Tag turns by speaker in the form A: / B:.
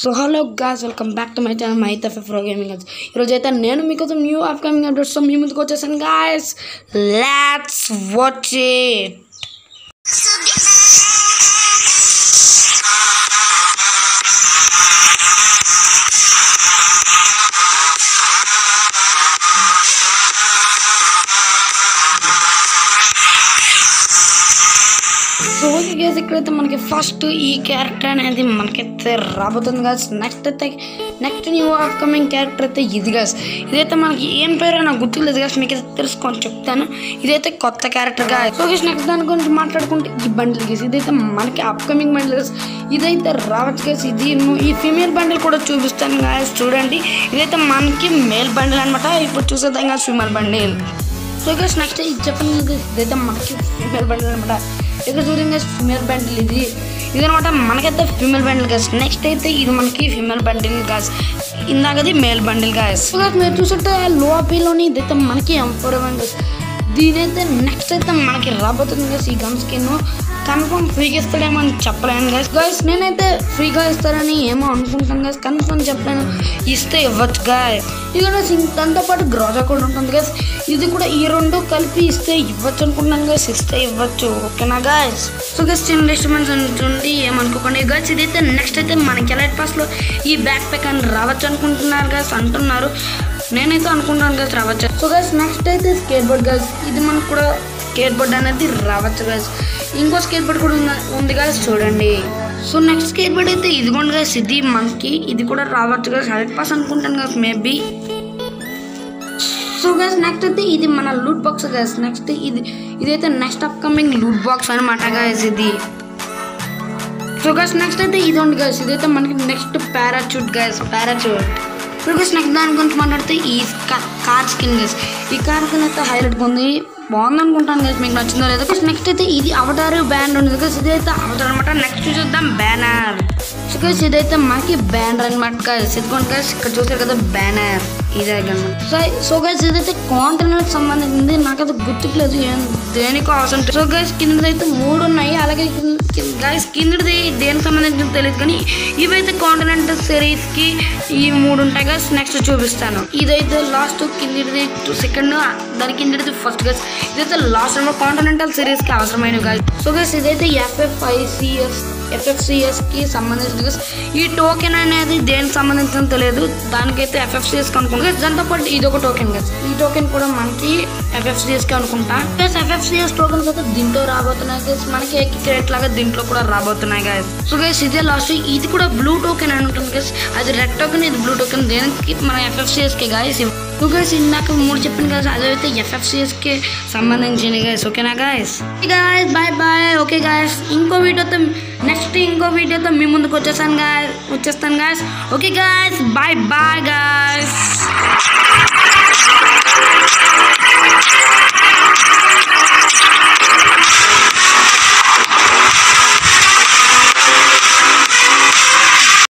A: So hello guys welcome back to my channel my తఫే pro gaming guys ఈరోజు అయితే నేను మీకోసం న్యూ అప్కమింగ్ అప్డేట్స్ మీ ముందుకు వచ్చేసాను guys let's watch it so okay guys ఇక్కడైతే మనకి ఫస్ట్ ఈ క్యారెక్టర్ అనేది మనకైతే రాబోతుంది గాస్ నెక్స్ట్ అయితే నెక్స్ట్ న్యూ అప్కమింగ్ క్యారెక్టర్ అయితే ఇది గాస్ ఇదైతే మనకి ఏం పేరు నాకు గుర్తులేదు గాస్ మీకు అయితే తెలుసుకొని చెప్తాను ఇదైతే కొత్త క్యారెక్టర్ గా సో గేస్ నెక్స్ట్ దాని గురించి మాట్లాడుకుంటే ఈ బండిల్ గేస్ ఇదైతే మనకి అప్కమింగ్ బండిల్ గేస్ ఇదైతే రావచ్చు గేస్ ఇది ఈ ఫీమేల్ బండిల్ కూడా చూపిస్తాను గాయస్ చూడండి ఇదైతే మనకి మేల్ బండిల్ అనమాట ఇప్పుడు చూసేద్దాం guys female bundle so guys next ఇది చెప్పండి guys, ఇదైతే మనకి ఫీమేల్ బండిల్ అనమాట ఇక్కడ చూడండి ఫీమేల్ బండిల్ ఇది ఇదనమాట మనకైతే ఫీమేల్ బండిల్ గాస్ నెక్స్ట్ అయితే ఇది మనకి ఫీమేల్ బండిల్ గాస్ ఇందాకది male bundle guys so guys, మీరు చూసుంటే లో లోని ఇదైతే మనకి ఎంఫోర్ గాస్ దీనైతే నెక్స్ట్ అయితే మనకి రాబోతుంది గైస్ ఈ గన్ స్కిన్ కన్ఫర్మ్ ఫ్రీగా ఇస్తాడేమో అని చెప్పలేను గైస్ గైస్ నేనైతే ఫ్రీగా ఇస్తారని ఏమో అనుకుంటాను గైస్ కన్ఫర్మ్ చెప్పలేను ఇస్తే ఇవ్వచ్చు గాయ్ ఇది దాంతో పాటు గ్రోజా కూడా ఉంటుంది గైస్ ఇది కూడా ఈ రెండు కలిపి ఇస్తే ఇవ్వచ్చు అనుకుంటున్నాను గైస్ ఇస్తే ఇవ్వచ్చు ఓకేనా గైస్ సో గైస్ చిన్న డిస్టర్బెన్స్ ఉంటుంది ఏమనుకోకండి గైస్ ఇదైతే నెక్స్ట్ అయితే మనకి ఎలైట్ పాస్లో ఈ బ్యాక్ ప్యాక్ అని రావచ్చు అనుకుంటున్నారు గైస్ అంటున్నారు నేనైతే అనుకుంటాను గైస్ రావచ్చు సో గైస్ నెక్స్ట్ అయితే స్కేట్ బోర్డ్ గైస్ ఇది మనకు కూడా స్కేట్ బోర్డ్ అనేది రావచ్చు గైస్ ఇంకో స్కేట్ బోర్డ్ కూడా ఉన్న- ఉంది గైస్ చూడండి సో నెక్స్ట్ స్కేట్ బోర్డ్ అయితే ఇదిగోండి గైస్ ఇది మనకి ఇది కూడా రావచ్చు గైస్ హండ్రెడ్ పాస్ అనుకుంటాను guys maybe so guys next అయితే ఇది మన లూట్ బాక్స్ గైస్ నెక్స్ట్ ఇది ఇదైతే నెక్స్ట్ అప్కమింగ్ లూట్ బాక్స్ అనమాట గైస్ ఇది సో గైస్ నెక్స్ట్ అయితే ఇది ఉంది గైస్ ఇదైతే మనకి next parachute guys parachute so guys next దాని గురించి మాట్లాడితే ఈ కార్ స్కిన్ గైస్ ఈ కార్ స్కిన్ అయితే హైలైట్ ఉంది బాగుంది అనుకుంటాను గైస్ మీకు నచ్చిందో లేదో గైస్ నెక్స్ట్ అయితే ఇది అవతార్ బ్యాండ్ ఉంది గైస్ ఇదైతే అవతార్ అనమాట నెక్స్ట్ చూద్దాం బ్యానర్ సో గైస్ ఇదైతే మనకి బ్యానర్ అనమాట గైస్ ఇదిగోండి గైస్ ఇక్కడ చూసారు కదా బ్యానర్ ఇదే అనమాట సో సో గైస్ ఇదైతే కాంటెనర్ సంబంధించింది నాకైతే గుర్తుకులేదు ఏం దేనికో అవసరం సో గైస్ కిందదైతే మూడు ఉన్నాయి అలాగే గైస్ కిందది దేనికి సంబంధించింది తెలియదు కానీ ఇవైతే కాంటినెంటల్ సిరీస్ కి ఈ మూడు ఉంటాయి గైస్ నెక్స్ట్ చూపిస్తాను ఇదైతే లాస్ట్ కిందిది సెకండ్ దాని కిందది ఫస్ట్ గైస్ ఇదైతే లాస్ట్ నెంబర్ కాంటినెంటల్ సిరీస్ కి అవసరమైనవి గైస్ సో గైస్ ఇదైతే ఎఫ్ఎఫ్ఐసిఎస్ ఎఫ్ఎఫ్సిఎస్ కి సంబంధించిన guys. ఈ టోకెన్ అనేది దేనికి సంబంధించిన తెలియదు దానికైతే ఎఫ్ఎఫ్సిఎస్ కి అనుకుంటా Guys, దాంతో పాటు ఇది ఒక టోకెన్ గైస్ ఈ టోకెన్ కూడా మనకి ఎఫ్ఎఫ్సిఎస్ కి అనుకుంటా గైస్ ఎఫ్ఎఫ్సిఎస్ టోకెన్స్ అయితే దీంట్లో రాబోతున్నాయి గైస్ మనకి క్రికెట్ లాగా దీంట్లో కూడా రాబోతున్నాయి గైస్ సో గైస్ ఇదే లాస్ట్ ఇది కూడా బ్లూ టోకెన్ అని ఉంటుంది గైస్ అది రెడ్ టోకెన్ ఇది బ్లూ టోకెన్ దేనికి మన ఎఫ్ఎఫ్సిఎస్ కి గైస్ సో గైస్ ఇందాక మూడు చెప్పాను గైస్ అదైతే ఎఫ్ఎఫ్సిఎస్ కి సంబంధించిన గైస్ ఓకేనా guys guys bye bye okay guys ఇంకో వీడియోతో నెక్స్ట్ ఇంకో వీడియోతో మీ ముందుకు వచ్చేసాను గాయస్ వచ్చేస్తాను guys okay guys bye bye guys